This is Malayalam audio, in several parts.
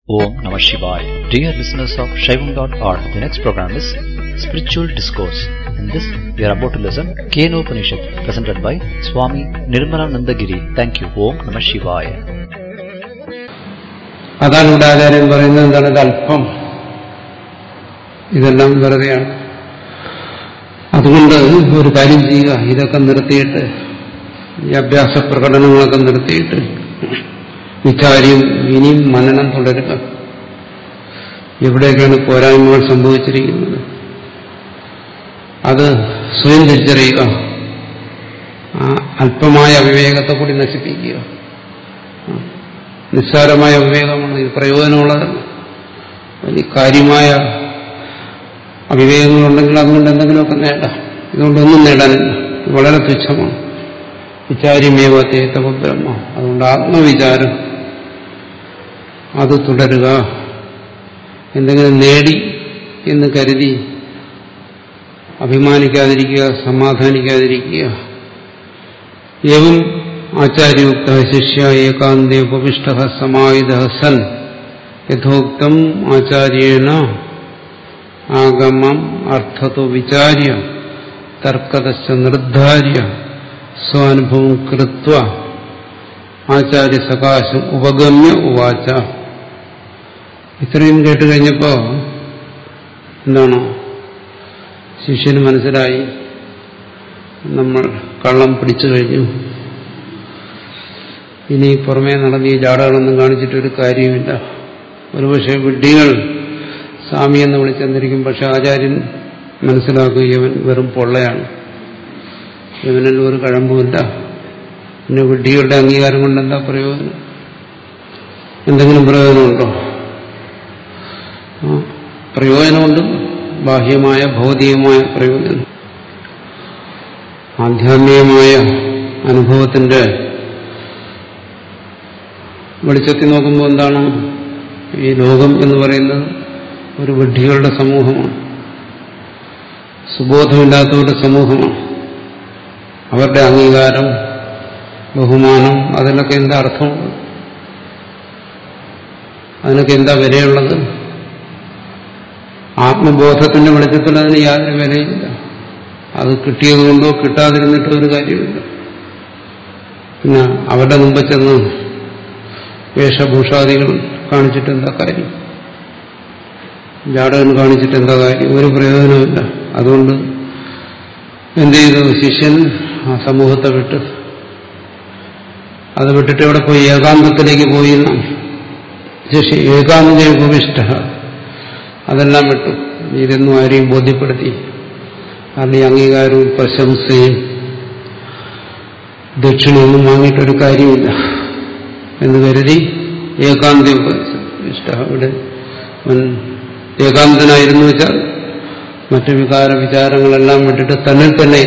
Om Namah Shivaya. Dear listeners of Shaivam.org, the next program is Spiritual Discourse. In this, we are about to listen Keno Upanishad, presented by Swami Nirmalananda Giri. Thank you. Om Namah Shivaya. അതാണ് ഇവിടെ ആചാര്യൻ പറയുന്നത് എന്താണ് ഇത് അല്പം ഇതെല്ലാം വെറുതെയാണ് അതുകൊണ്ട് ഒരു കാര്യം ചെയ്യുക ഇതൊക്കെ നിർത്തിയിട്ട് ഈ അഭ്യാസ പ്രകടനങ്ങളൊക്കെ നിർത്തിയിട്ട് വിചാര്യം ഇനിയും മനനം തുടരുക എവിടെയൊക്കെയാണ് പോരായ്മകൾ സംഭവിച്ചിരിക്കുന്നത് അത് സ്വയം തിരിച്ചറിയുക ആ അല്പമായ അവിവേകത്തെ കൂടി നശിപ്പിക്കുക നിസ്സാരമായ വിവേകമാണ് ഇത് പ്രയോജനമുള്ളതല്ല വലിയ കാര്യമായ അവിവേകങ്ങളുണ്ടെങ്കിൽ അതുകൊണ്ട് എന്തെങ്കിലുമൊക്കെ നേടാം ഇതുകൊണ്ടൊന്നും നേടാനില്ല ഇത് വളരെ തുച്ഛമാണ് വിചാര്യമേവത്തെ തപബ്രഹ്മ അതുകൊണ്ട് ആത്മവിചാരം അത് തുടരുക എന്തെങ്കിലും നേടി എന്ന് കരുതി അഭിമാനിക്കാതിരിക്കുക സമാധാനിക്കാതിരിക്കുക ഏവം ആചാര്യയുക്ത ശിഷ്യ ഏകാന്തേ ഉപവിഷ്ട സമായുധ സൻ യഥോക്തം ആചാര്യേണ ആഗമം അർത്ഥത്തോ വിചാര്യ തർക്കതശ്ച നിർദ്ധാര്യ സ്വാനുഭവം കൃത്വ ആചാര്യ സകാശം ഉപഗമ്യ ഉവാച ഇത്രയും കേട്ട് കഴിഞ്ഞപ്പോ എന്താണ് ശിഷ്യന് മനസ്സിലായി നമ്മൾ കള്ളം പിടിച്ചു കഴിഞ്ഞു ഇനി പുറമേ നടന്ന് ഈ ജാടകളൊന്നും കാണിച്ചിട്ടൊരു കാര്യമില്ല ഒരുപക്ഷെ വിഡ്ഢികൾ സ്വാമി എന്ന് വിളിച്ചെന്നിരിക്കും പക്ഷെ ആചാര്യൻ മനസ്സിലാക്കുക ഇവൻ വെറും പൊള്ളയാണ് ഇവനിൽ ഒരു കഴമ്പുമില്ല പിന്നെ വിഡ്ഢികളുടെ അംഗീകാരം കൊണ്ട് എന്താ പ്രയോജനം എന്തെങ്കിലും പ്രയോജനമുണ്ടോ പ്രയോജനമുണ്ട് ബാഹ്യമായ ഭൗതികമായ പ്രയോജനം ആധ്യാത്മികമായ അനുഭവത്തിന്റെ വെളിച്ചത്തിൽ നോക്കുമ്പോൾ എന്താണ് ഈ ലോകം എന്ന് പറയുന്നത് ഒരു വിഡ്ഢികളുടെ സമൂഹമാണ് സുബോധമില്ലാത്തവരുടെ സമൂഹമാണ് അവരുടെ അംഗീകാരം ബഹുമാനം അതിനൊക്കെ എന്താ അർത്ഥമുള്ളത് അതിനൊക്കെ എന്താ വിലയുള്ളത് ആത്മബോധത്തിന്റെ വെളിച്ചത്തിൽ അതിന് യാതൊരു വിലയില്ല അത് കിട്ടിയതുകൊണ്ടോ കിട്ടാതിരുന്നിട്ടോ ഒരു കാര്യമില്ല പിന്നെ അവരുടെ മുമ്പ് ചെന്ന് വേഷഭൂഷാദികൾ കാണിച്ചിട്ട് എന്താ കാര്യം ജാടകൻ കാണിച്ചിട്ട് എന്താ കാര്യം ഒരു പ്രയോജനമില്ല അതുകൊണ്ട് എന്ത് ചെയ്തു ശിഷ്യൻ ആ സമൂഹത്തെ വിട്ട് അത് വിട്ടിട്ട് ഇവിടെ പോയി ഏകാന്തത്തിലേക്ക് പോയി എന്നാണ് ശിഷ്യ ഏകാന്ത ഉപവിഷ്ട അതെല്ലാം വിട്ടു ഇതൊന്നും ആരെയും ബോധ്യപ്പെടുത്തി കാരണം ഈ അംഗീകാരവും പ്രശംസയും ദക്ഷിണയൊന്നും വാങ്ങിയിട്ടൊരു കാര്യമില്ല എന്ന് കരുതി ഏകാന്തി ഇഷ്ട ഇവിടെ അവൻ ഏകാന്തനായിരുന്നു വെച്ചാൽ മറ്റു വികാര വിചാരങ്ങളെല്ലാം വിട്ടിട്ട് തന്നിൽ തന്നെ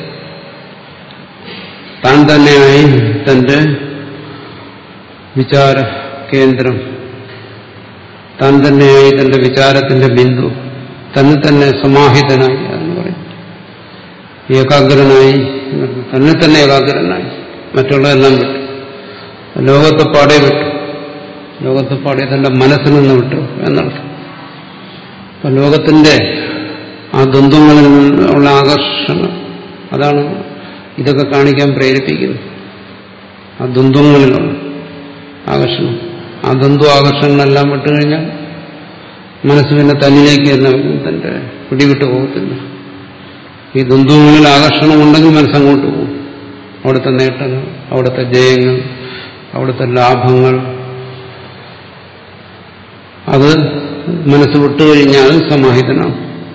താൻ തന്നെയായി തന്റെ വിചാര കേന്ദ്രം താൻ തന്നെയായി തന്റെ വിചാരത്തിന്റെ ബിന്ദു തന്നെ തന്നെ സമാഹിതനായി എന്ന് പറയും ഏകാഗ്രനായി തന്നെ തന്നെ ഏകാഗ്രനായി മറ്റുള്ളതെല്ലാം വിട്ടു ലോകത്തെ പാടെ വിട്ടു ലോകത്തെ പാടെ തന്റെ മനസ്സിൽ നിന്ന് വിട്ടു എന്നർത്ഥം അപ്പൊ ലോകത്തിന്റെ ആ ദ്വന്ദ്ങ്ങളിൽ നിന്നുള്ള ആകർഷണം അതാണ് ഇതൊക്കെ കാണിക്കാൻ പ്രേരിപ്പിക്കുന്നത് ആ ദ്വന്ദ്ങ്ങളിലുള്ള ആകർഷണം ആ ദ്വന്ദ്വ ആകർഷണങ്ങളെല്ലാം വിട്ടുകഴിഞ്ഞാൽ മനസ്സ് പിന്നെ തന്നിലേക്ക് തന്നെ തന്റെ പിടിവിട്ട് പോകത്തില്ല ഈ ദ്വന്ദ്വങ്ങളിൽ ആകർഷണമുണ്ടെങ്കിൽ മനസ്സങ്ങോട്ട് പോകും അവിടുത്തെ നേട്ടങ്ങൾ അവിടുത്തെ ജയങ്ങൾ അവിടുത്തെ ലാഭങ്ങൾ അത് മനസ്സ് വിട്ടുകഴിഞ്ഞാൽ സമാഹിതനാണ്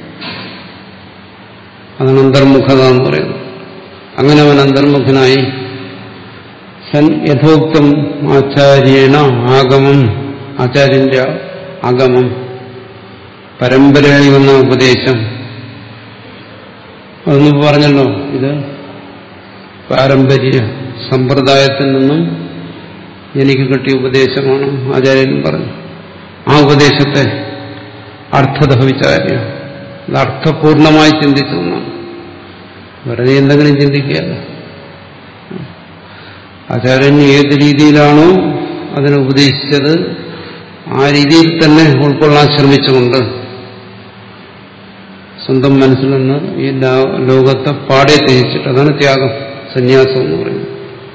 അതാണ് അന്തർമുഖത എന്ന് പറയുന്നത് അങ്ങനെ അവൻ അന്തർമുഖനായി സൻ യഥോക്തം ആചാര്യേണ ആഗമം ആചാര്യന്റെ ആഗമം പരമ്പരയായി വന്ന ഉപദേശം അതൊന്ന് പറഞ്ഞല്ലോ ഇത് പാരമ്പര്യ സമ്പ്രദായത്തിൽ നിന്നും എനിക്ക് കിട്ടിയ ഉപദേശമാണ് ആചാര്യനും പറഞ്ഞു ആ ഉപദേശത്തെ അർത്ഥത വിചാര്യ അത് അർത്ഥപൂർണമായി ചിന്തിച്ചു എന്നാണ് വെറുതെ എന്തെങ്കിലും ചിന്തിക്കുകയല്ല ആചാര്യൻ ഏത് രീതിയിലാണോ അതിനെ ഉപദേശിച്ചത് ആ രീതിയിൽ തന്നെ ഉൾക്കൊള്ളാൻ ശ്രമിച്ചുകൊണ്ട് സ്വന്തം മനസ്സിൽ നിന്ന് ഈ ലോകത്തെ പാടെ ത്യജിച്ചിട്ട് അതാണ് ത്യാഗം സന്യാസം എന്ന് പറയുന്നത്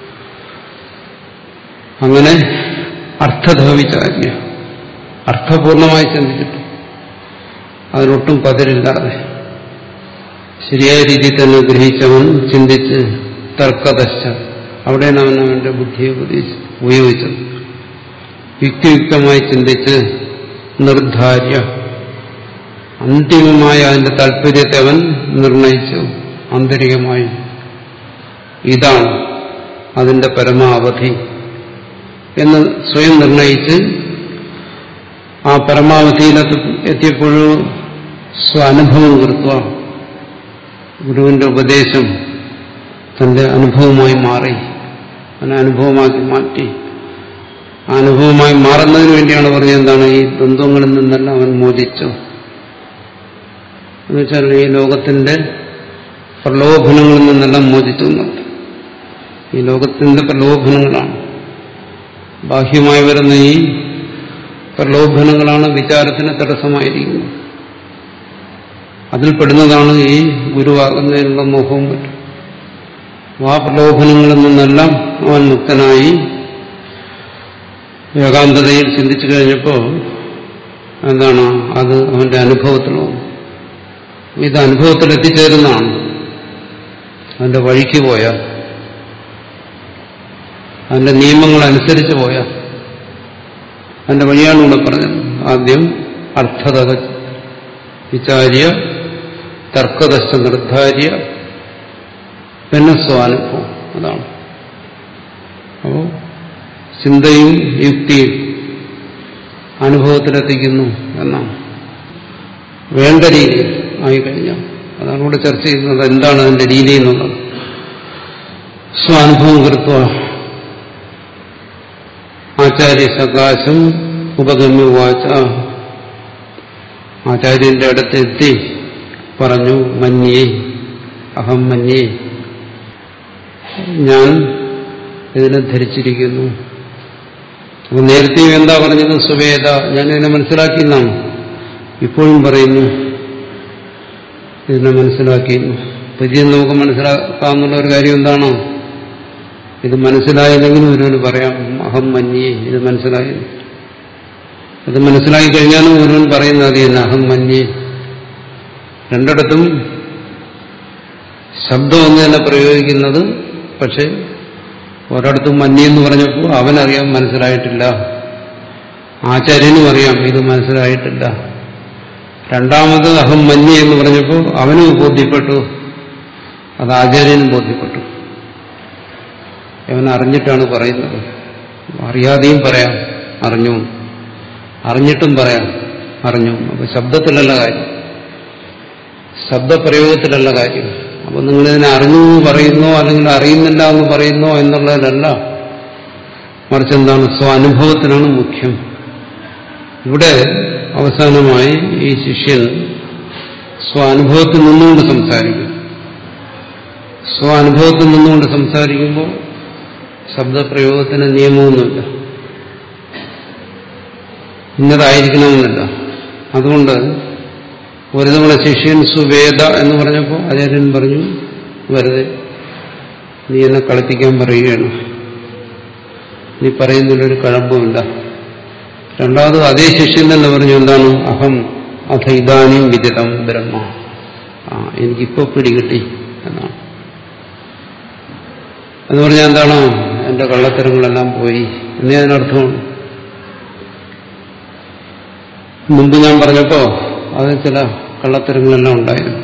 അങ്ങനെ അർത്ഥധവിച്ചാര്യ അർത്ഥപൂർണമായി ചിന്തിച്ചിട്ട് അതിനൊട്ടും പതിരില്ലാതെ ശരിയായ രീതിയിൽ തന്നെ ഗ്രഹിച്ചവൻ ചിന്തിച്ച് തർക്കദശ അവിടെയാണ് അവൻ അവന്റെ ബുദ്ധിയെ ഉപയോഗിച്ചത് യുക്തിയുക്തമായി ചിന്തിച്ച് നിർദ്ധാര്യ അന്തിമമായ അതിന്റെ താല്പര്യത്തെ അവൻ നിർണയിച്ചു ആന്തരികമായി ഇതാണ് അതിന്റെ പരമാവധി എന്ന് സ്വയം നിർണയിച്ച് ആ പരമാവധിയിൽ എത്തിയപ്പോഴും സ്വാനുഭവം കൃത്വ ഗുരുവിന്റെ ഉപദേശം തന്റെ അനുഭവമായി മാറി അതിനെ അനുഭവമാക്കി മാറ്റി ആ അനുഭവമായി മാറുന്നതിന് വേണ്ടിയാണ് പറഞ്ഞത് എന്താണ് ഈ ദ്വന്ദ്വങ്ങളിൽ നിന്നെല്ലാം അവൻ മോചിച്ചു എന്നുവെച്ചാൽ ഈ ലോകത്തിന്റെ പ്രലോഭനങ്ങളിൽ നിന്നെല്ലാം മോചിച്ചു എന്നർത്ഥം ഈ ലോകത്തിന്റെ പ്രലോഭനങ്ങളാണ് ബാഹ്യമായി വരുന്ന ഈ പ്രലോഭനങ്ങളാണ് വിചാരത്തിന് തടസ്സമായിരിക്കുന്നത് അതിൽപ്പെടുന്നതാണ് ഈ ഗുരുവാകുന്നതിനുള്ള മോഹവും പറ്റും ആ പ്രലോഭനങ്ങളിൽ നിന്നെല്ലാം അവൻ മുക്തനായി ഏകാന്തതയിൽ ചിന്തിച്ചു കഴിഞ്ഞപ്പോൾ എന്താണ് അത് അവന്റെ അനുഭവത്തിൽ വന്നു ഇത് അനുഭവത്തിൽ എത്തിച്ചേരുന്നതാണ് അതിന്റെ വഴിക്ക് പോയാൽ അതിന്റെ നിയമങ്ങൾ അനുസരിച്ച് പോയാൽ അതിന്റെ വഴിയാണ് ഇവിടെ പറഞ്ഞത് ആദ്യം അർത്ഥത വിചാര്യ തർക്കദശ നിർദ്ധാര്യ പിന്നെ സ്വാനുഭവം അതാണ് അപ്പോ ചിന്തയും യുക്തിയും അനുഭവത്തിലെത്തിക്കുന്നു എന്നാണ് വേണ്ട രീതി ആയിക്കഴിഞ്ഞാൽ അതാണ് ഇവിടെ ചർച്ച ചെയ്യുന്നത് എന്താണ് അതിന്റെ രീതി എന്നുള്ളത് സ്വാനുഭവം കൃത്വ ആചാര്യ സകാശം ഉപഗമ്യ വാച ആചാര്യന്റെ അടുത്തെത്തി പറഞ്ഞു മന്യേ അഹം മന്യേ ഞാൻ ഇതിനെ ധരിച്ചിരിക്കുന്നു അപ്പൊ നേരത്തെയും എന്താ പറഞ്ഞത് സുവേദ ഞാൻ ഇതിനെ മനസ്സിലാക്കിയെന്നാണ് ഇപ്പോഴും പറയുന്നു ഇതിനെ മനസ്സിലാക്കിയിരുന്നു പുതിയ നമുക്ക് മനസ്സിലാക്കാമെന്നുള്ള ഒരു കാര്യം എന്താണോ ഇത് മനസ്സിലായില്ലെങ്കിലും ഒരുവന് പറയാം അഹം മന്യേ ഇത് മനസ്സിലായി ഇത് മനസ്സിലാക്കി കഴിഞ്ഞാലും ഒരുവൻ പറയുന്നത് അത് തന്നെ അഹം മന്യേ രണ്ടിടത്തും ശബ്ദം ഒന്ന് തന്നെ പ്രയോഗിക്കുന്നത് പക്ഷെ ഒരിടത്തും മന്യെന്ന് പറഞ്ഞപ്പോൾ അവനറിയാം മനസ്സിലായിട്ടില്ല ആചാര്യനും അറിയാം ഇത് മനസ്സിലായിട്ടില്ല രണ്ടാമത് അഹം മന്യ എന്ന് പറഞ്ഞപ്പോൾ അവനും ബോധ്യപ്പെട്ടു അത് ആചാര്യനും ബോധ്യപ്പെട്ടു അവൻ അറിഞ്ഞിട്ടാണ് പറയുന്നത് അറിയാതെയും പറയാം അറിഞ്ഞു അറിഞ്ഞിട്ടും പറയാം അറിഞ്ഞു അപ്പൊ ശബ്ദത്തിലല്ല കാര്യം ശബ്ദപ്രയോഗത്തിലല്ല കാര്യം അപ്പൊ നിങ്ങളിതിനെ അറിഞ്ഞു എന്ന് പറയുന്നോ അല്ലെങ്കിൽ അറിയുന്നില്ല എന്ന് പറയുന്നോ എന്നുള്ളതിലല്ല മറിച്ച് എന്താണ് സ്വാനുഭവത്തിനാണ് മുഖ്യം ഇവിടെ അവസാനമായി ഈ ശിഷ്യൻ സ്വാനുഭവത്തിൽ നിന്നുകൊണ്ട് സംസാരിക്കും സ്വാനുഭവത്തിൽ നിന്നുകൊണ്ട് സംസാരിക്കുമ്പോൾ ശബ്ദപ്രയോഗത്തിന് നിയമമൊന്നുമില്ല ഇന്നതായിരിക്കണമെന്നില്ല അതുകൊണ്ട് ഒരു തവണ ശിഷ്യൻ സുവേദ എന്ന് പറഞ്ഞപ്പോൾ ആചാര്യൻ പറഞ്ഞു വെറുതെ നീ എന്നെ കളിപ്പിക്കാൻ പറയുകയാണ് നീ പറയുന്നതിലൊരു കഴമ്പുമില്ല രണ്ടാമത് അതേ ശിഷ്യൻ തന്നെ പറഞ്ഞു എന്താണ് അഹം അഥ ഇതാനും വിദിതം ബ്രഹ്മ ആ എനിക്കിപ്പോ പിടികിട്ടി എന്നാണ് എന്ന് പറഞ്ഞാൽ എന്താണ് എന്റെ കള്ളത്തരങ്ങളെല്ലാം പോയി എന്നേ അതിനർത്ഥമാണ് മുമ്പ് ഞാൻ പറഞ്ഞപ്പോ അത് ചില കള്ളത്തരങ്ങളെല്ലാം ഉണ്ടായിരുന്നു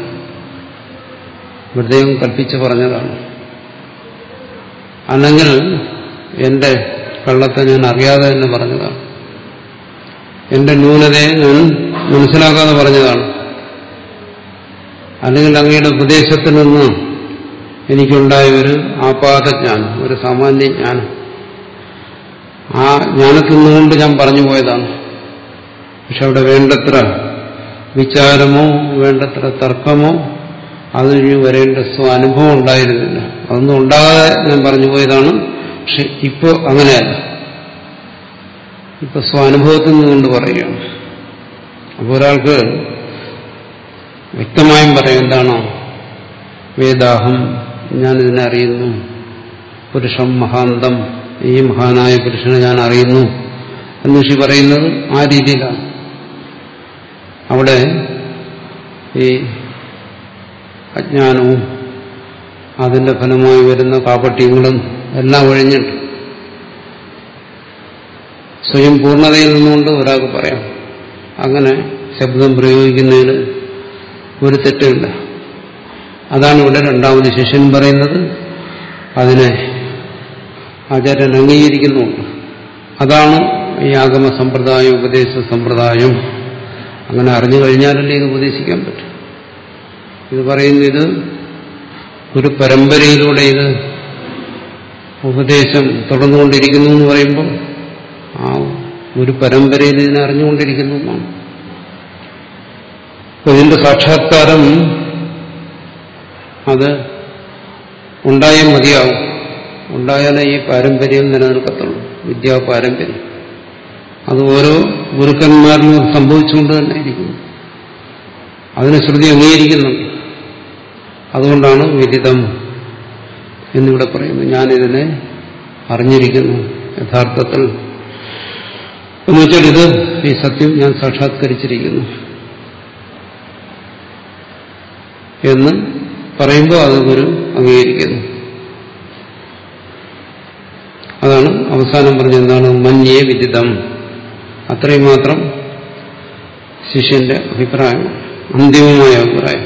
ഹൃദയം കൽപ്പിച്ച് പറഞ്ഞതാണ് അല്ലെങ്കിൽ എന്റെ കള്ളത്തെ ഞാൻ അറിയാതെ തന്നെ പറഞ്ഞതാണ് എന്റെ ന്യൂനതയെ ഞാൻ മനസ്സിലാക്കാതെ പറഞ്ഞതാണ് അല്ലെങ്കിൽ അങ്ങയുടെ ഉപദേശത്തിൽ നിന്ന് എനിക്കുണ്ടായ ഒരു ആപാതജ്ഞാനം ഒരു സാമാന്യ ജ്ഞാനം ആ ജ്ഞാനത്തിൽ നിന്നുകൊണ്ട് ഞാൻ പറഞ്ഞു പോയതാണ് പക്ഷെ അവിടെ വേണ്ടത്ര വിചാരമോ വേണ്ടത്ര തർക്കമോ അതുകഴിഞ്ഞ് വരേണ്ട സ്വാനുഭവം ഉണ്ടായിരുന്നില്ല അതൊന്നും ഉണ്ടാകാതെ ഞാൻ പറഞ്ഞു പോയതാണ് പക്ഷെ ഇപ്പോൾ അങ്ങനെയല്ല ഇപ്പൊ സ്വാനുഭവത്തിൽ നിന്നുകൊണ്ട് പറയുകയാണ് അപ്പോൾ ഒരാൾക്ക് വ്യക്തമായും പറയും എന്താണോ വേദാഹം ഞാനിതിനെ അറിയുന്നു പുരുഷം മഹാന്തം ഈ മഹാനായ പുരുഷനെ ഞാൻ അറിയുന്നു എന്ന് ഋഷി പറയുന്നത് ആ രീതിയിലാണ് അവിടെ ഈ അജ്ഞാനവും അതിന്റെ ഫലമായി വരുന്ന കാപട്യങ്ങളും എല്ലാം ഒഴിഞ്ഞിട്ട് സ്വയം പൂർണ്ണതയിൽ നിന്നുകൊണ്ട് ഒരാൾക്ക് പറയാം അങ്ങനെ ശബ്ദം പ്രയോഗിക്കുന്നതിൽ ഒരു തെറ്റുമില്ല അതാണ് ഇവിടെ രണ്ടാമത് ശിഷ്യൻ പറയുന്നത് അതിനെ ആചാര്യൻ അംഗീകരിക്കുന്നുണ്ട് അതാണ് ഈ ആഗമ സമ്പ്രദായം ഉപദേശ സമ്പ്രദായം അങ്ങനെ അറിഞ്ഞു കഴിഞ്ഞാലല്ലേ ഇത് ഉപദേശിക്കാൻ പറ്റും ഇത് പറയുന്ന ഇത് ഒരു പരമ്പരയിലൂടെ ഇത് ഉപദേശം തുടർന്നുകൊണ്ടിരിക്കുന്നു എന്ന് പറയുമ്പോൾ ആ ഒരു പരമ്പരയിൽ ഇതിനെ അറിഞ്ഞുകൊണ്ടിരിക്കുന്നു എന്നാണ് അപ്പൊ ഇതിന്റെ സാക്ഷാത്കാരം അത് ഉണ്ടായേ മതിയാവും ഉണ്ടായാലേ ഈ പാരമ്പര്യം നിലനിൽക്കത്തുള്ളൂ വിദ്യാ പാരമ്പര്യം അത് ഓരോ ഗുരുക്കന്മാരിലും സംഭവിച്ചുകൊണ്ട് തന്നെ ഇരിക്കുന്നു അതിനെ ശ്രുതി അംഗീകരിക്കുന്നുണ്ട് അതുകൊണ്ടാണ് വിദിതം എന്നിവിടെ പറയുന്നത് ഞാനിതിനെ അറിഞ്ഞിരിക്കുന്നു യഥാർത്ഥത്തിൽ എന്ന് വെച്ചാൽ ഇത് ഈ സത്യം ഞാൻ സാക്ഷാത്കരിച്ചിരിക്കുന്നു എന്ന് പറയുമ്പോൾ അത് ഗുരു അംഗീകരിക്കുന്നു അതാണ് അവസാനം പറഞ്ഞ എന്താണ് മഞ്ഞേ വിദിതം അത്രയും മാത്രം ശിഷ്യന്റെ അഭിപ്രായം അന്തിമമായ അഭിപ്രായം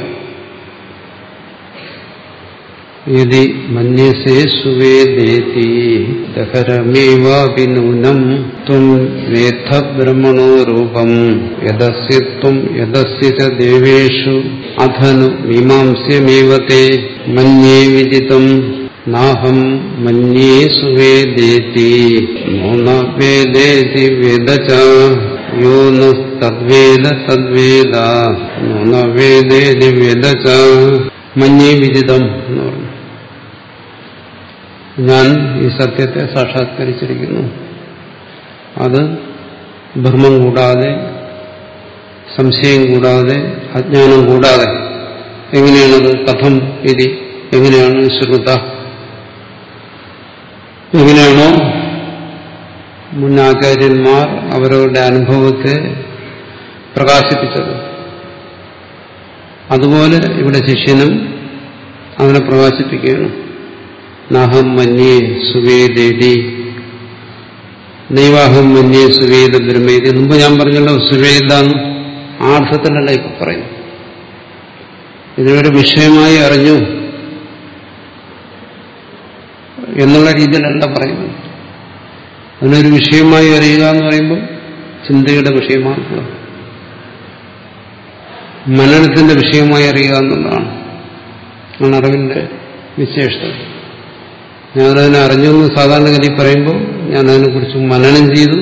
യതി മന്യസേ സുവേദേതി ദഹരമേവാപി നൂനം ത്വം വേദ്ധ ബ്രഹ്മണോ രൂപം യദസ്യ ത്വം യദസ്യ ച ദേവേഷു അധനു മീമാംസ്യമേവ തേ മന്യേ വിദിതം നാഹം മന്യേ സുവേദേതി നൂന വേദേതി വേദ ച യോ നദ്വേദ തദ്വേദ നൂന വേദേതി വേദ ച മഞ്ഞേ വിദിതം എന്ന് പറഞ്ഞു ഞാൻ ഈ സത്യത്തെ സാക്ഷാത്കരിച്ചിരിക്കുന്നു അത് ഭ്രമം കൂടാതെ സംശയം കൂടാതെ അജ്ഞാനം കൂടാതെ എങ്ങനെയാണത് കഥം ഇതി എങ്ങനെയാണ് ശ്രുത എങ്ങനെയാണോ മുൻ ആചാര്യന്മാർ അവരവരുടെ അനുഭവത്തെ പ്രകാശിപ്പിച്ചത് അതുപോലെ ഇവിടെ ശിഷ്യനും അതിനെ പ്രകാശിപ്പിക്കുകയാണ് നാഹം മന്യേ സുവേദേതി ദൈവാഹം മന്യേ സുവേദ ബ്രഹ്മേതി മുമ്പ് ഞാൻ പറഞ്ഞല്ലോ സുവേദ ആ അർത്ഥത്തിലല്ല ഇപ്പൊ പറയും ഇതിനൊരു വിഷയമായി അറിഞ്ഞു എന്നുള്ള രീതിയിലല്ല പറയുന്നത് അതിനൊരു വിഷയമായി അറിയുക എന്ന് പറയുമ്പോൾ ചിന്തയുടെ വിഷയമാണ് മനനത്തിന്റെ വിഷയമായി അറിയുക എന്നുള്ളതാണ് ആണ് അറിവിന്റെ വിശേഷത ഞാനതിനെ അറിഞ്ഞു എന്ന് സാധാരണഗതി പറയുമ്പോൾ ഞാൻ അതിനെക്കുറിച്ച് മനനം ചെയ്തു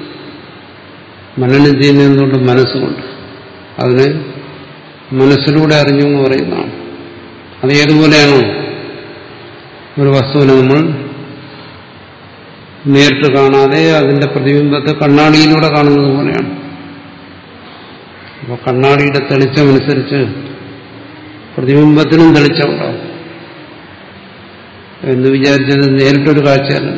മനനം ചെയ്യുന്നതുകൊണ്ട് മനസ്സുകൊണ്ട് അതിനെ മനസ്സിലൂടെ അറിഞ്ഞു എന്ന് പറയുന്നതാണ് അത് ഏതുപോലെയാണോ ഒരു വസ്തുവിനെ നമ്മൾ നേരിട്ട് കാണാതെ അതിന്റെ പ്രതിബിംബത്തെ കണ്ണാടിയിലൂടെ കാണുന്നത് പോലെയാണ് അപ്പോൾ കണ്ണാടിയുടെ തെളിച്ചമനുസരിച്ച് പ്രതിബിംബത്തിനും തെളിച്ചമുണ്ടാവും എന്ന് വിചാരിച്ചത് നേരിട്ടൊരു കാഴ്ചയല്ല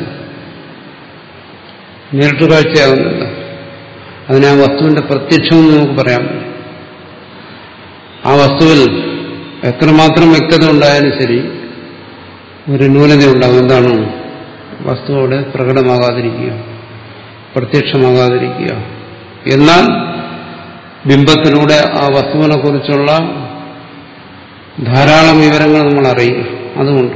നേരിട്ട് കാഴ്ചയാകുന്നില്ല അതിനെ ആ വസ്തുവിന്റെ പ്രത്യക്ഷമെന്ന് നമുക്ക് പറയാം ആ വസ്തുവിൽ എത്രമാത്രം വ്യക്തത ഉണ്ടായാലും ശരി ഒരു ന്യൂനത ഉണ്ടാകും എന്താണ് വസ്തു അവിടെ പ്രകടമാകാതിരിക്കുക പ്രത്യക്ഷമാകാതിരിക്കുക എന്നാൽ ബിംബത്തിലൂടെ ആ വസ്തുവിനെ കുറിച്ചുള്ള ധാരാളം വിവരങ്ങൾ നമ്മൾ അറിയും അതുകൊണ്ട്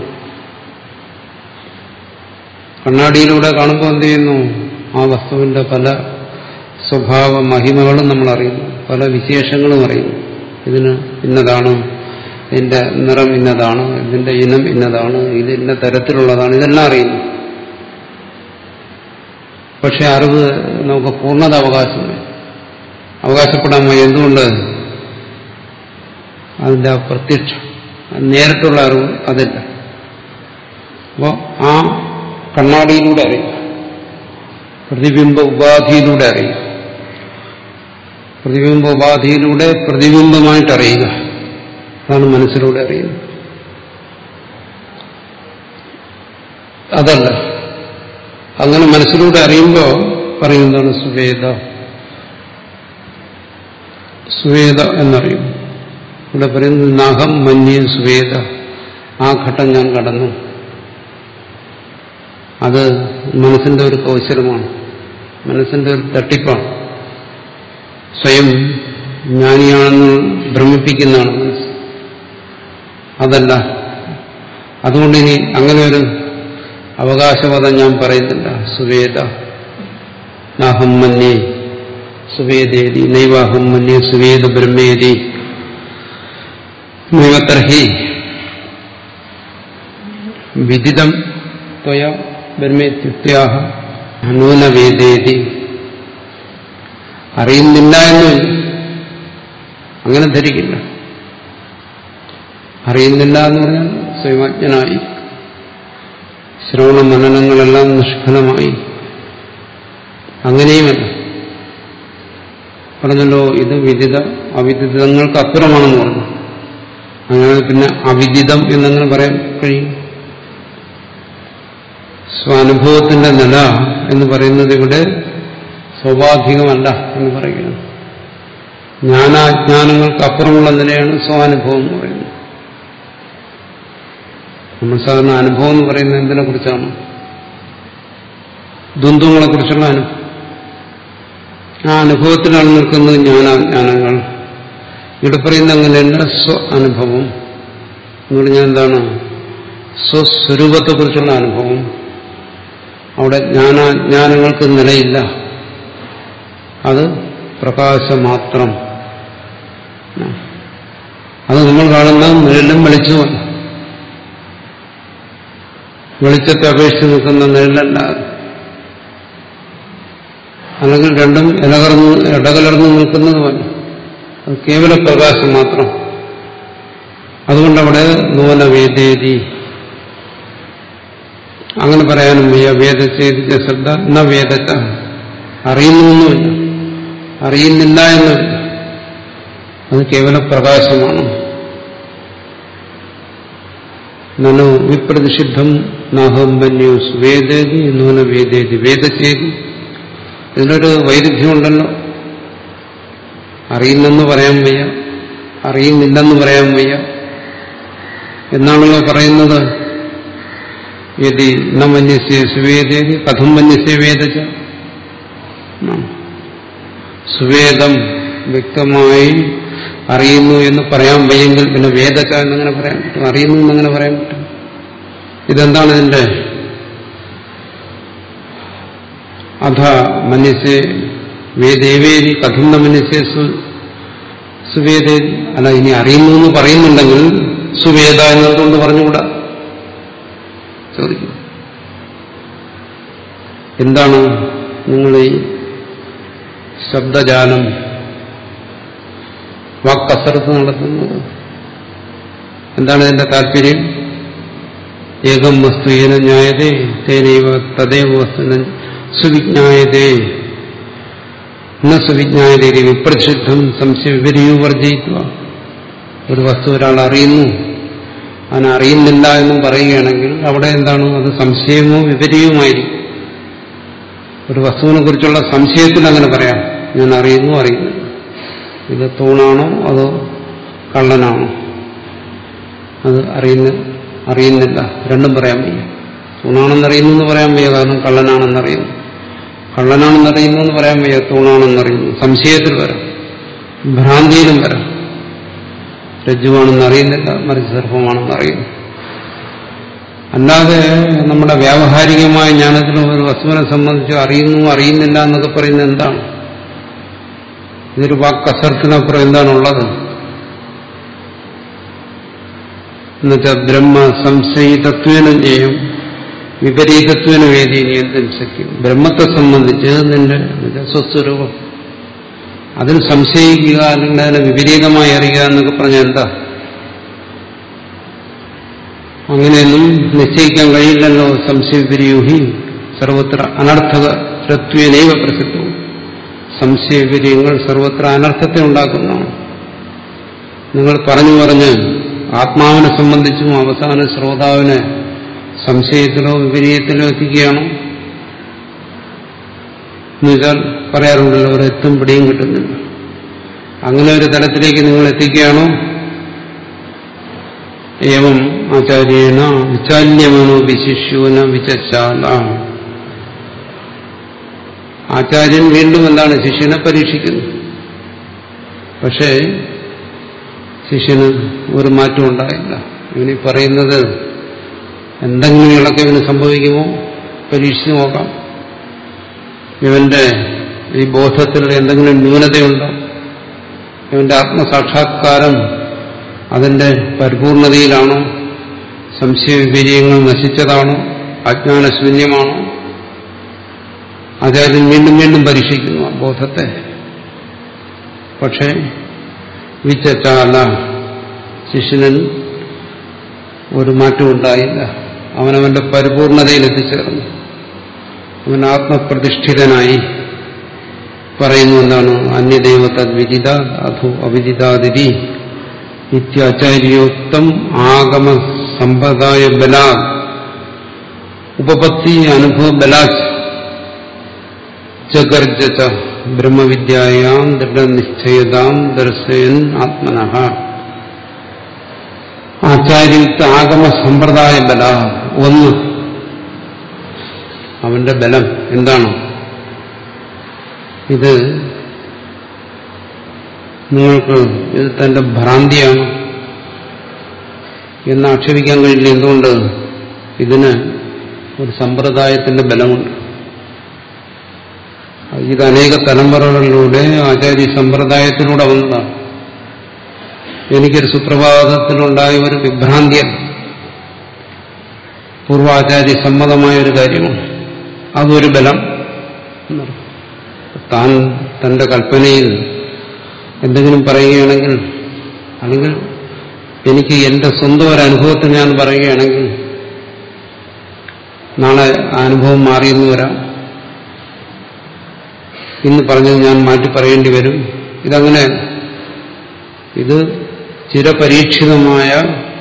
കണ്ണാടിയിലൂടെ കാണുമ്പോൾ എന്ത് ചെയ്യുന്നു ആ വസ്തുവിന്റെ പല സ്വഭാവ മഹിമകളും നമ്മൾ അറിയുന്നു പല വിശേഷങ്ങളും അറിയുന്നു ഇതിന് ഇന്നതാണ് ഇതിന്റെ നിറം ഇന്നതാണ് ഇതിന്റെ ഇനം ഇന്നതാണ് ഇത് ഇന്ന തരത്തിലുള്ളതാണ് ഇതെല്ലാം അറിയുന്നു പക്ഷെ അറിവ് നമുക്ക് പൂർണ്ണത അവകാശമില്ല അവകാശപ്പെടാൻ വയ്യ എന്തുകൊണ്ട് അതിന്റെ ആ പ്രത്യക്ഷം നേരിട്ടുള്ള അറിവ് അതില്ല അപ്പോൾ ആ കണ്ണാടിയിലൂടെ അറിയും പ്രതിബിംബ ഉപാധിയിലൂടെ അറിയുക പ്രതിബിംബ ഉപാധിയിലൂടെ പ്രതിബിംബമായിട്ട് അറിയുക അതാണ് മനസ്സിലൂടെ അറിയുന്നത് അതല്ല അങ്ങനെ മനസ്സിലൂടെ അറിയുമ്പോൾ പറയുന്നതാണ് സുവേദ സുവേദ എന്നറിയും ഇവിടെ പറയുന്നത് നഹം മഞ്ഞ് സുവേദ ആ ഘട്ടം ഞാൻ കടന്നു അത് മനസ്സിന്റെ ഒരു കൗശലമാണ് മനസ്സിന്റെ ഒരു തട്ടിപ്പാണ് സ്വയം ജ്ഞാനിയാണെന്ന് ഭ്രമിപ്പിക്കുന്നതാണ് മനസ്സ് അതല്ല അതുകൊണ്ട് ഇനി അങ്ങനെ ഒരു അവകാശവാദം ഞാൻ പറയുന്നില്ല സുവേദ നാഹം മന്യേ സുവേദേതി നൈവാഹം മന്യേ സുവേദ ബ്രഹ്മേതി നൈവത്തർഹി വിദിതം ത്വയ ബ്രഹ്മേത്യുക്ത്യാഹ നൂനവേദേതി അറിയുന്നില്ല എന്നുമില്ല അങ്ങനെ ധരിക്കില്ല അറിയുന്നില്ല എന്ന് പറഞ്ഞാൽ സ്വയമാജ്ഞനായി ശ്രവണ മനനങ്ങളെല്ലാം നിഷ്ഫലമായി അങ്ങനെയുമല്ല പറഞ്ഞല്ലോ ഇത് വിദിത അവിദിതങ്ങൾക്ക് അപ്പുറമാണെന്ന് പറഞ്ഞു അങ്ങനെ പിന്നെ അവിദിതം എന്നങ്ങനെ പറയാൻ കഴിയും സ്വാനുഭവത്തിന്റെ നില എന്ന് പറയുന്നത് ഇവിടെ സ്വാഭാവികമല്ല എന്ന് പറയുകയാണ് ജ്ഞാനാജ്ഞാനങ്ങൾക്ക് അപ്പുറമുള്ള നിലയാണ് സ്വാനുഭവം എന്ന് പറയുന്നത് നമ്മൾ സാധാരണ അനുഭവം എന്ന് പറയുന്നത് എന്തിനെ കുറിച്ചാണ് ദ്വന്ദ്ങ്ങളെ കുറിച്ചുള്ള അനുഭവം ആ അനുഭവത്തിലാണ് നിൽക്കുന്നത് ജ്ഞാനാജ്ഞാനങ്ങൾ ഇവിടെ പറയുന്ന അങ്ങനെയല്ല സ്വ അനുഭവം എന്ന് പറഞ്ഞാൽ എന്താണ് സ്വസ്വരൂപത്തെക്കുറിച്ചുള്ള അനുഭവം അവിടെ ജ്ഞാനാജ്ഞാനങ്ങൾക്ക് നിലയില്ല അത് പ്രകാശമാത്രം അത് നമ്മൾ കാണുന്ന നിഴലും വെളിച്ചമല്ല വെളിച്ചത്തെ അപേക്ഷിച്ച് നിൽക്കുന്ന നിഴലല്ല അല്ലെങ്കിൽ രണ്ടും ഇലകർന്ന് ഇടകലർന്ന് നിൽക്കുന്നതുമല്ല അത് കേവല പ്രകാശം മാത്രം അതുകൊണ്ടവിടെ നൂന വേദേതി അങ്ങനെ പറയാനും വയ്യ വേദചേതിച്ച ശ്രദ്ധ എന്ന വേദച്ച അറിയുന്നൊന്നുമില്ല അറിയുന്നില്ല എന്നില്ല അത് കേവല പ്രകാശമാണ് നനു വിപ്രതിഷിദ്ധം നാഹം വന്യൂസ് വേദേതി നൂന വേദേതി വേദചേതി ഇതിനൊരു വൈരുദ്ധ്യമുണ്ടല്ലോ അറിയുന്നെന്ന് പറയാൻ വയ്യ അറിയുന്നില്ലെന്ന് പറയാൻ വയ്യ എന്നാണല്ലോ പറയുന്നത് യതി ന മന്യസ്യ സുവേദേതി കഥം മന്യസ്യ വേദച്ച സുവേദം വ്യക്തമായി അറിയുന്നു എന്ന് പറയാൻ വയ്യെങ്കിൽ പിന്നെ വേദച്ച എന്നങ്ങനെ പറയാൻ പറ്റും അറിയുന്നു എന്നങ്ങനെ പറയാൻ പറ്റും ഇതെന്താണ് ഇതിന്റെ അധ മന്യസ്യ വേദേവേദി കഥം ന മന്യസ്യ സുവേദേതി അല്ല ഇനി അറിയുന്നു എന്ന് പറയുന്നുണ്ടെങ്കിൽ സുവേദ എന്നതുകൊണ്ട് പറഞ്ഞുകൂടാ ചോദിക്കും എന്താണ് നിങ്ങൾ ഈ ശബ്ദജാലം വാക്കസരത്ത് നടത്തുന്നത് എന്താണ് ഇതിന്റെ താല്പര്യം ഏകം വസ്തു ഏന ന്യായതേ തേനൈവ തദേവ വസ്തു സുവിജ്ഞായതേ ന സുവിജ്ഞായതേ വിപ്രസിദ്ധം സംശയ വിപരീയവും വർജിക്കുക ഒരു വസ്തു ഒരാൾ അറിയുന്നു അതിനെ അറിയുന്നില്ല എന്നും പറയുകയാണെങ്കിൽ അവിടെ എന്താണ് അത് സംശയമോ വിപരീയവുമായിരിക്കും ഒരു വസ്തുവിനെ കുറിച്ചുള്ള സംശയത്തിൽ അങ്ങനെ പറയാം ഞാൻ അറിയുന്നു അറിയുന്നില്ല ഇത് തൂണാണോ അതോ കള്ളനാണോ അത് അറിയുന്ന അറിയുന്നില്ല രണ്ടും പറയാൻ വയ്യ തൂണാണെന്നറിയുന്നു എന്ന് പറയാൻ വയ്യ കാരണം കള്ളനാണെന്നറിയുന്നു കള്ളനാണെന്നറിയുന്നു എന്ന് പറയാൻ വയ്യ തൂണാണെന്നറിയുന്നു സംശയത്തിൽ വരാം ഭ്രാന്തിയിലും വരാം രജ്ജുവാണെന്ന് അറിയുന്നില്ല മറിച്ച് സർപ്പമാണെന്ന് അറിയുന്നു അല്ലാതെ നമ്മുടെ വ്യാവഹാരികമായ ജ്ഞാനത്തിൽ ഒരു വസ്തുവിനെ സംബന്ധിച്ച് അറിയുന്നു അറിയുന്നില്ല എന്നൊക്കെ പറയുന്നത് എന്താണ് ഇതൊരു വാക്കസർത്തിനപ്പുറം എന്താണുള്ളത് എന്നുവെച്ചാൽ ബ്രഹ്മ സംശയിതത്വേന ചെയ്യും വിപരീതത്വേന വേദീനി എന്തും ശക്യം ബ്രഹ്മത്തെ സംബന്ധിച്ച് നിന്റെ സ്വസ്വരൂപം അതിൽ സംശയിക്കുക അല്ലെങ്കിൽ അതിനെ വിപരീതമായി അറിയുക എന്നൊക്കെ പറഞ്ഞാൽ എന്താ അങ്ങനെയൊന്നും നിശ്ചയിക്കാൻ കഴിയില്ലല്ലോ സംശയ വിപര്യൂഹി സർവത്ര അനർത്ഥക അനർത്ഥത്വനൈവ പ്രസിദ്ധവും സംശയവിര്യങ്ങൾ സർവത്ര അനർത്ഥത്തെ ഉണ്ടാക്കുന്നതാണ് നിങ്ങൾ പറഞ്ഞു പറഞ്ഞ് ആത്മാവിനെ സംബന്ധിച്ചും അവസാന ശ്രോതാവിനെ സംശയത്തിലോ വിപരീതത്തിലോ എത്തിക്കുകയാണോ എന്നുവെച്ചാൽ പറയാറുണ്ടല്ലോ ഒരു എത്തും പിടിയും കിട്ടുന്നില്ല അങ്ങനെ ഒരു തലത്തിലേക്ക് നിങ്ങൾ എത്തിക്കുകയാണോ ഏവം ആചാര്യേണ വിചാല്യമനോ വിശിഷ്യൂന വിചാല ആചാര്യൻ വീണ്ടും എന്താണ് ശിഷ്യനെ പരീക്ഷിക്കുന്നു പക്ഷേ ശിഷ്യന് ഒരു മാറ്റം ഉണ്ടായില്ല ഇവനീ പറയുന്നത് എന്തെങ്കിലും ഇളക്കം ഇവന് സംഭവിക്കുമോ പരീക്ഷിച്ചു നോക്കാം ഇവന്റെ ഈ ബോധത്തിൽ എന്തെങ്കിലും ന്യൂനതയുണ്ടോ ഇവന്റെ ആത്മസാക്ഷാത്കാരം അതിന്റെ പരിപൂർണതയിലാണോ സംശയവിപര്യങ്ങൾ നശിച്ചതാണോ അജ്ഞാനശൂന്യമാണോ ആചാര്യൻ വീണ്ടും വീണ്ടും പരീക്ഷിക്കുന്നു ആ ബോധത്തെ പക്ഷേ വിച്ചാല ശിഷ്യനൻ ഒരു മാറ്റം ഉണ്ടായില്ല അവനവന്റെ പരിപൂർണതയിൽ എത്തിച്ചേർന്നു അവൻ ആത്മപ്രതിഷ്ഠിതനായി പറയുന്നു എന്താണ് അന്യദൈവ തദ്വിദിത അധു അവിദിതാതിരി നിത്യാചാര്യോക്തം ആഗമ സമ്പ്രദായ ബലാ ഉപപത്തി അനുഭവ ബലാച്ച് ജഗർജത ബ്രഹ്മവിദ്യായാം ദൃഢനിശ്ചയതാം ദർശയൻ ആത്മന ആചാര്യയുക്ത ആഗമ സമ്പ്രദായ ബല ഒന്ന് അവന്റെ ബലം എന്താണ് ഇത് നിങ്ങൾക്ക് ഇത് തന്റെ ഭ്രാന്തിയാണ് എന്ന് ആക്ഷേപിക്കാൻ കഴിയില്ല എന്തുകൊണ്ട് ഇതിന് ഒരു സമ്പ്രദായത്തിന്റെ ബലമുണ്ട് ഇത് അനേക തലമുറകളിലൂടെ ആചാര്യ സമ്പ്രദായത്തിലൂടെ വന്നതാണ് എനിക്കൊരു സുപ്രഭാതത്തിലുണ്ടായ ഒരു വിഭ്രാന്തിയല്ല പൂർവാചാര്യ സമ്മതമായ ഒരു കാര്യമാണ് അതൊരു ബലം താൻ തന്റെ കൽപ്പനയിൽ എന്തെങ്കിലും പറയുകയാണെങ്കിൽ അല്ലെങ്കിൽ എനിക്ക് എന്റെ സ്വന്തം ഒരു അനുഭവത്തിൽ ഞാൻ പറയുകയാണെങ്കിൽ നാളെ ആ അനുഭവം മാറിയെന്ന് വരാം ഇന്ന് പറഞ്ഞത് ഞാൻ മാറ്റി പറയേണ്ടി വരും ഇതങ്ങനെ ഇത് ചിരപരീക്ഷിതമായ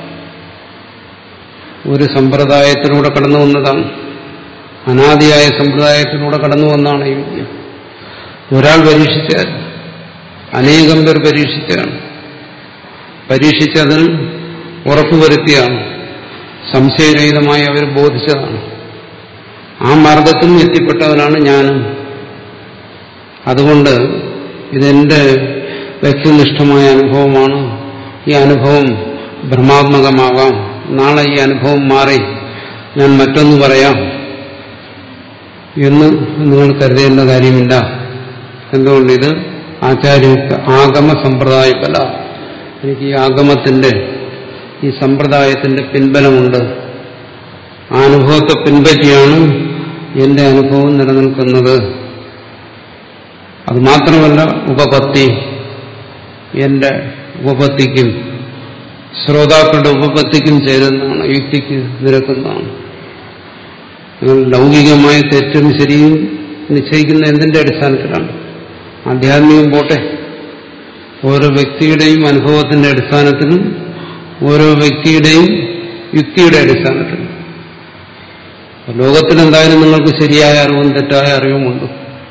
ഒരു സമ്പ്രദായത്തിലൂടെ കടന്നു വന്നതാണ് അനാദിയായ സമ്പ്രദായത്തിലൂടെ കടന്നു വന്നതാണ് ഈ വിദ്യ ഒരാൾ പരീക്ഷിച്ചാൽ അനേകം പേർ പരീക്ഷിച്ചതാണ് പരീക്ഷിച്ചതിൽ ഉറപ്പുവരുത്തിയാണ് സംശയരഹിതമായി അവർ ബോധിച്ചതാണ് ആ മാർഗത്തിൽ എത്തിപ്പെട്ടവനാണ് ഞാനും അതുകൊണ്ട് ഇതെന്റെ വ്യക്തിനിഷ്ഠമായ അനുഭവമാണ് ഈ അനുഭവം ഭ്രമാത്മകമാകാം നാളെ ഈ അനുഭവം മാറി ഞാൻ മറ്റൊന്ന് പറയാം എന്ന് നിങ്ങൾ കരുതേണ്ട കാര്യമില്ല എന്തുകൊണ്ട് ഇത് ആചാര്യയുക്ത ആഗമ സമ്പ്രദായപ്പല എനിക്ക് ഈ ആഗമത്തിന്റെ ഈ സമ്പ്രദായത്തിന്റെ പിൻബലമുണ്ട് ആ അനുഭവത്തെ പിൻപറ്റിയാണ് എന്റെ അനുഭവം നിലനിൽക്കുന്നത് അത് മാത്രമല്ല ഉപപത്തി എന്റെ ഉപപത്തിക്കും ശ്രോതാക്കളുടെ ഉപപത്തിക്കും ചേരുന്നതാണ് യുക്തിക്ക് നിരക്കുന്നതാണ് നിങ്ങൾ ലൗകികമായ തെറ്റും ശരിയും നിശ്ചയിക്കുന്ന എന്തിന്റെ അടിസ്ഥാനത്തിലാണ് ആധ്യാത്മികം പോട്ടെ ഓരോ വ്യക്തിയുടെയും അനുഭവത്തിന്റെ അടിസ്ഥാനത്തിലും ഓരോ വ്യക്തിയുടെയും യുക്തിയുടെ അടിസ്ഥാനത്തിലും ലോകത്തിൽ എന്തായാലും നിങ്ങൾക്ക് ശരിയായ അറിവും തെറ്റായ അറിവുമുണ്ട്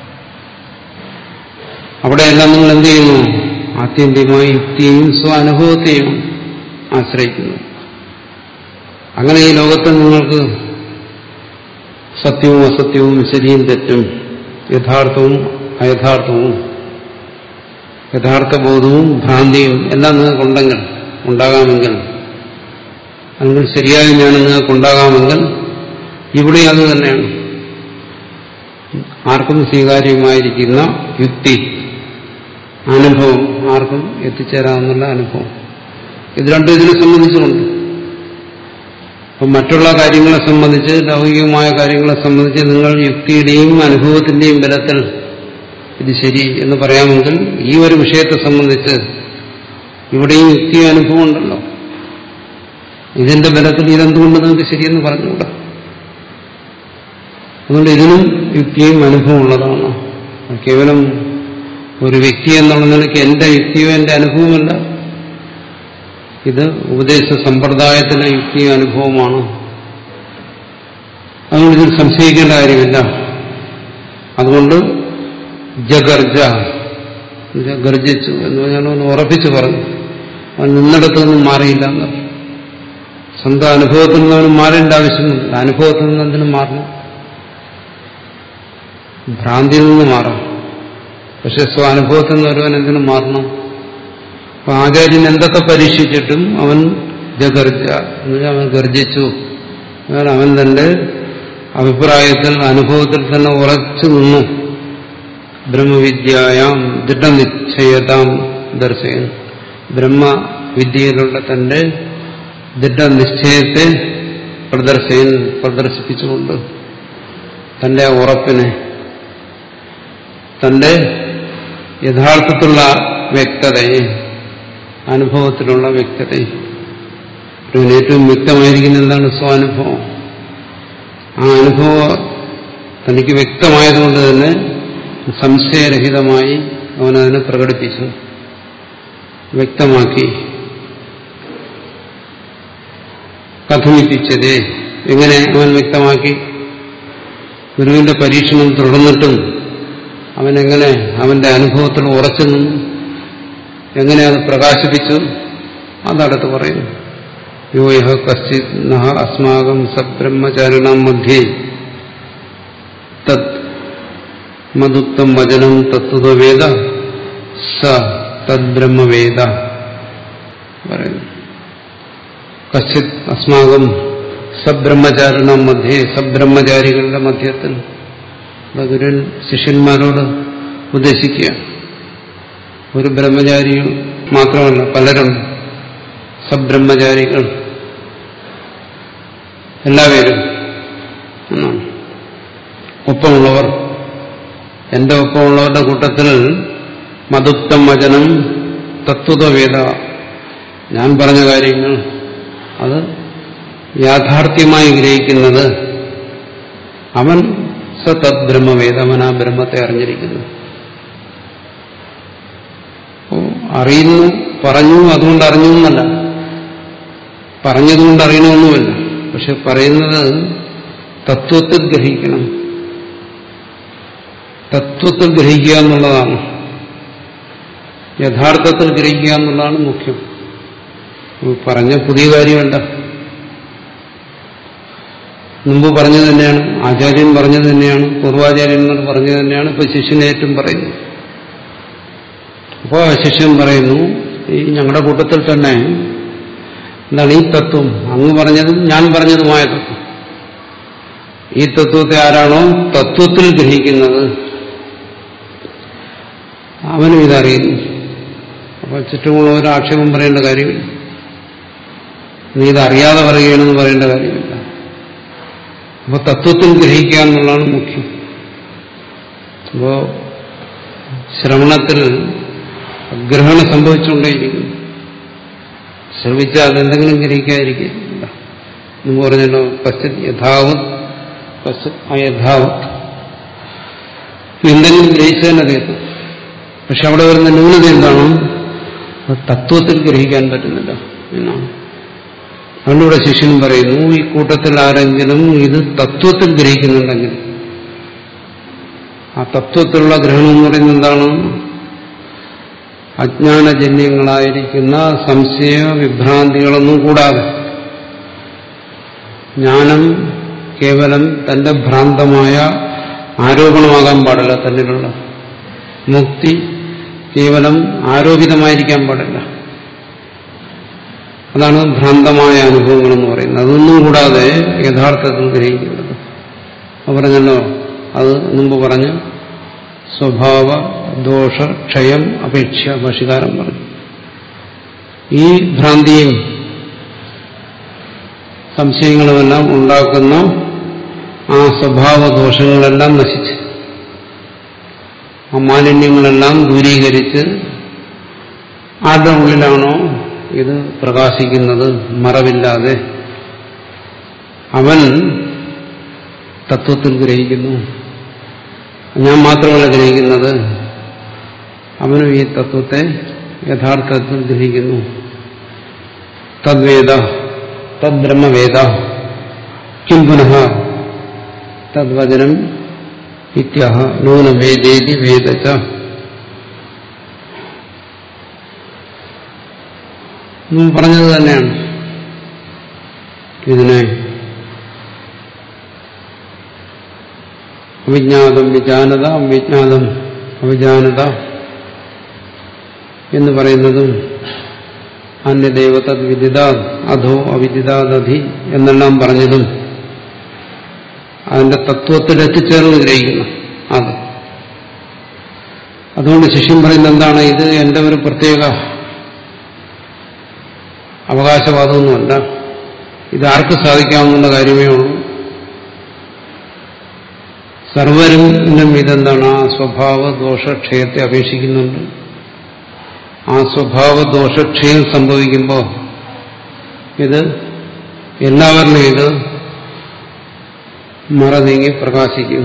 അവിടെയെല്ലാം നിങ്ങൾ എന്ത് ചെയ്യുന്നു ആത്യന്തികമായി യുക്തിയെയും സ്വാനുഭവത്തെയും ആശ്രയിക്കുന്നു അങ്ങനെ ഈ ലോകത്തിൽ നിങ്ങൾക്ക് സത്യവും അസത്യവും ശരിയും തെറ്റും യഥാർത്ഥവും അയഥാർത്ഥവും യഥാർത്ഥ ബോധവും ഭ്രാന്തിയും എല്ലാം നിങ്ങൾക്കുണ്ടെങ്കിൽ ഉണ്ടാകാമെങ്കിൽ അല്ലെങ്കിൽ ശരിയായ ജ്ഞാനം നിങ്ങൾക്കുണ്ടാകാമെങ്കിൽ ഇവിടെ അത് തന്നെയാണ് ആർക്കും സ്വീകാര്യമായിരിക്കുന്ന യുക്തി അനുഭവം ആർക്കും എത്തിച്ചേരാമെന്നുള്ള അനുഭവം ഇത് രണ്ടും ഇതിനെ സംബന്ധിച്ചുകൊണ്ട് അപ്പം മറ്റുള്ള കാര്യങ്ങളെ സംബന്ധിച്ച് ലൗകികമായ കാര്യങ്ങളെ സംബന്ധിച്ച് നിങ്ങൾ യുക്തിയുടെയും അനുഭവത്തിന്റെയും ബലത്തിൽ ഇത് ശരി എന്ന് പറയാമെങ്കിൽ ഈ ഒരു വിഷയത്തെ സംബന്ധിച്ച് ഇവിടെയും യുക്തി അനുഭവം ഉണ്ടല്ലോ ഇതിന്റെ ബലത്തിൽ ഇതെന്തുകൊണ്ട് നിങ്ങൾക്ക് ശരിയെന്ന് പറഞ്ഞുകൂടാ അതുകൊണ്ട് ഇതിനും യുക്തിയും അനുഭവമുള്ളതാണ് കേവലം ഒരു വ്യക്തി എന്നുള്ള നിലയ്ക്ക് എന്റെ യുക്തിയോ എന്റെ അനുഭവമല്ല ഇത് ഉപദേശ സമ്പ്രദായത്തിലെ യുക്തിയും അനുഭവമാണ് അതുകൊണ്ട് ഇതിൽ സംശയിക്കേണ്ട കാര്യമില്ല അതുകൊണ്ട് ജഗർജ ഗർജിച്ചു എന്ന് പറഞ്ഞാൽ ഒന്ന് ഉറപ്പിച്ചു പറഞ്ഞു അവൻ നിന്നിടത്തു നിന്നും മാറിയില്ല എന്ന് സ്വന്തം അനുഭവത്തിൽ നിന്ന് അവന് മാറേണ്ട ആവശ്യമൊന്നുമില്ല അനുഭവത്തിൽ നിന്ന് എന്തിനും മാറണം ഭ്രാന്തിയിൽ നിന്ന് മാറാം പക്ഷെ സ്വാനുഭവത്തിൽ നിന്ന് ഒരുവൻ എന്തിനും മാറണം അപ്പൊ ആചാര്യൻ എന്തൊക്കെ പരീക്ഷിച്ചിട്ടും അവൻ ജഗർജ എന്നുവെച്ചാൽ അവൻ ഗർജിച്ചു എന്നാൽ അവൻ തന്റെ അഭിപ്രായത്തിൽ അനുഭവത്തിൽ തന്നെ ഉറച്ചു നിന്നു ബ്രഹ്മവിദ്യായാം ദൃഢനിശ്ചയതാം ദർശയൻ ബ്രഹ്മവിദ്യയിലുള്ള തന്റെ ദൃഢനിശ്ചയത്തെ പ്രദർശയൻ പ്രദർശിപ്പിച്ചുകൊണ്ട് തന്റെ ആ ഉറപ്പിനെ തന്റെ യഥാർത്ഥത്തിലുള്ള വ്യക്തതയെ അനുഭവത്തിലുള്ള വ്യക്തതയെ ഇതിന് ഏറ്റവും വ്യക്തമായിരിക്കുന്ന എന്താണ് സ്വാനുഭവം ആ അനുഭവം തനിക്ക് വ്യക്തമായതുകൊണ്ട് തന്നെ സംശയരഹിതമായി അവനതിനെ പ്രകടിപ്പിച്ചു വ്യക്തമാക്കി കഥമിപ്പിച്ചതേ എങ്ങനെ അവൻ വ്യക്തമാക്കി ഗുരുവിന്റെ പരീക്ഷണം തുടർന്നിട്ടും അവനെങ്ങനെ അവന്റെ അനുഭവത്തിൽ ഉറച്ചു നിന്നു എങ്ങനെ അത് പ്രകാശിപ്പിച്ചു അതടുത്ത് പറയുന്നു യോ യഹ കശ്ചിത് നഹ അസ്മാകം സബ്രഹ്മചാരിണാം മധ്യേ തത് മതുക്തം വചനം തത്വവേദ സ തദ്ബ്രഹ്മവേദ പറയുന്നു കശ്ചിത് അസ്മാകം സബ്രഹ്മചാരിണാം മധ്യേ സബ്രഹ്മചാരികളുടെ മധ്യത്തിൽ ഗുരുൻ ശിഷ്യന്മാരോട് ഉപദേശിക്കുക ഒരു ബ്രഹ്മചാരികൾ മാത്രമല്ല പലരും സബ്രഹ്മചാരികൾ എല്ലാവരും എന്നാണ് ഒപ്പമുള്ളവർ എന്റെ ഒപ്പമുള്ളവരുടെ കൂട്ടത്തിൽ മതുക്തം വചനം തത്വവേദ ഞാൻ പറഞ്ഞ കാര്യങ്ങൾ അത് യാഥാർത്ഥ്യമായി ഗ്രഹിക്കുന്നത് അവൻ സ തദ് ബ്രഹ്മവേദ അവൻ ആ ബ്രഹ്മത്തെ അറിഞ്ഞിരിക്കുന്നു അറിയുന്നു പറഞ്ഞു അതുകൊണ്ട് അറിഞ്ഞു എന്നല്ല പറഞ്ഞതുകൊണ്ട് അറിയണമെന്നുമല്ല പക്ഷെ പറയുന്നത് തത്വത്തിൽ ഗ്രഹിക്കണം തത്വത്തിൽ ഗ്രഹിക്കുക എന്നുള്ളതാണ് യഥാർത്ഥത്തിൽ ഗ്രഹിക്കുക എന്നുള്ളതാണ് മുഖ്യം പറഞ്ഞ പുതിയ കാര്യമല്ല മുമ്പ് പറഞ്ഞത് തന്നെയാണ് ആചാര്യൻ പറഞ്ഞത് തന്നെയാണ് പൂർവാചാര്യന്മാർ പറഞ്ഞത് തന്നെയാണ് ഇപ്പൊ ശിഷ്യനേറ്റം പറയുന്നത് അപ്പോൾ ശിഷ്യൻ പറയുന്നു ഈ ഞങ്ങളുടെ കൂട്ടത്തിൽ തന്നെ എന്താണ് ഈ തത്വം അങ്ങ് പറഞ്ഞതും ഞാൻ പറഞ്ഞതുമായ തത്വം ഈ തത്വത്തെ ആരാണോ തത്വത്തിൽ ഗ്രഹിക്കുന്നത് അവനും ഇതറിയുന്നു അപ്പോൾ ചുറ്റുമുള്ളവർ ആക്ഷേപം പറയേണ്ട കാര്യമില്ല നീ ഇതറിയാതെ പറയുകയാണെന്ന് പറയേണ്ട കാര്യമില്ല അപ്പോൾ തത്വത്തിൽ ഗ്രഹിക്കുക എന്നുള്ളതാണ് മുഖ്യം അപ്പോ ശ്രവണത്തിൽ ഗ്രഹണം സംഭവിച്ചുകൊണ്ടേയിരിക്കുന്നു ശ്രമിച്ചാൽ അതെന്തെങ്കിലും ഗ്രഹിക്കാതിരിക്കില്ല എന്ന് പറഞ്ഞല്ലോ പശ്ചത് യഥാവത് പശ്ചത് അയഥാവത് എന്തെങ്കിലും ഗ്രഹിച്ചതിനെ തീർന്നു പക്ഷെ അവിടെ വരുന്ന ന്യൂനത എന്താണ് അത് തത്വത്തിൽ ഗ്രഹിക്കാൻ പറ്റുന്നില്ല എന്നാണ് അതുകൊണ്ടിവിടെ ശിഷ്യൻ പറയുന്നു ഈ കൂട്ടത്തിൽ ആരെങ്കിലും ഇത് തത്വത്തിൽ ഗ്രഹിക്കുന്നുണ്ടെങ്കിൽ ആ തത്വത്തിലുള്ള ഗ്രഹണം എന്ന് പറയുന്നത് എന്താണ് അജ്ഞാനജന്യങ്ങളായിരിക്കുന്ന സംശയ വിഭ്രാന്തികളൊന്നും കൂടാതെ ജ്ഞാനം കേവലം തന്റെ ഭ്രാന്തമായ ആരോപണമാകാൻ പാടില്ല തന്നിലുള്ള മുക്തി കേവലം ആരോപിതമായിരിക്കാൻ പാടില്ല അതാണ് ഭ്രാന്തമായ അനുഭവങ്ങൾ എന്ന് പറയുന്നത് അതൊന്നും കൂടാതെ യഥാർത്ഥത്തിൽ ഗ്രഹിക്കുന്നത് പറഞ്ഞല്ലോ അത് മുമ്പ് പറഞ്ഞു സ്വഭാവ ദോഷ ക്ഷയം അപേക്ഷ ഭാഷകാരം പറഞ്ഞു ഈ ഭ്രാന്തിയും സംശയങ്ങളുമെല്ലാം ഉണ്ടാക്കുന്ന ആ സ്വഭാവ ദോഷങ്ങളെല്ലാം നശിച്ച് ആ മാലിന്യങ്ങളെല്ലാം ദൂരീകരിച്ച് ആരുടെ ഉള്ളിലാണോ ഇത് പ്രകാശിക്കുന്നത് മറവില്ലാതെ അവൻ തത്വത്തിൽ ഗ്രഹിക്കുന്നു ഞാൻ മാത്രമല്ല ഗ്രഹിക്കുന്നത് അവനും ഈ തത്വത്തെ യഥാർത്ഥത്തിൽ ഗ്രഹിക്കുന്നു തദ്വേദ തദ്ബ്രഹ്മവേദ കിം പുനഃ തദ്വചനം ഇത്യഹ നൂനവേദേതി വേദച്ച നമ്മൾ പറഞ്ഞത് തന്നെയാണ് ഇതിനെ അവിജ്ഞാതം വിജാനത അവിജ്ഞാതം അവിജാനത എന്ന് പറയുന്നതും അന്യദൈവതദ് വിദിതാ അധോ അവിദിതാദധി എന്നെല്ലാം പറഞ്ഞതും അതിന്റെ തത്വത്തിൽ എത്തിച്ചേർന്ന് ഗ്രഹിക്കുന്നു അത് അതുകൊണ്ട് ശിഷ്യൻ പറയുന്നത് എന്താണ് ഇത് എന്റെ ഒരു പ്രത്യേക അവകാശവാദമൊന്നുമല്ല ഇത് ആർക്ക് സാധിക്കാവുന്ന കാര്യമേ ഉള്ളൂ സർവരും ഇതെന്താണ് ആ സ്വഭാവ ദോഷക്ഷയത്തെ അപേക്ഷിക്കുന്നുണ്ട് ആ സ്വഭാവ ദോഷക്ഷയം സംഭവിക്കുമ്പോൾ ഇത് എല്ലാവരിലും ഇത് മറ നീങ്ങി പ്രകാശിക്കും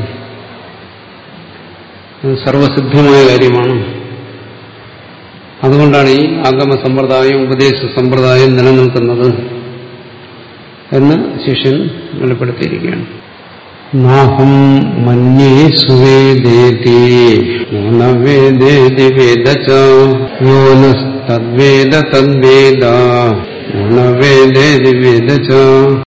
അത് സർവസിദ്ധമായ കാര്യമാണ് അതുകൊണ്ടാണ് ഈ ആഗമ സമ്പ്രദായം ഉപദേശ സമ്പ്രദായം നിലനിൽക്കുന്നത് എന്ന് ശിഷ്യൻ വെളിപ്പെടുത്തിയിരിക്കുകയാണ് നാഹം മന്യേ സുവേദേതി വേദേതി വേദ യോനസ്തദ്വേദ തദ്വേദ വേദേതി വേദ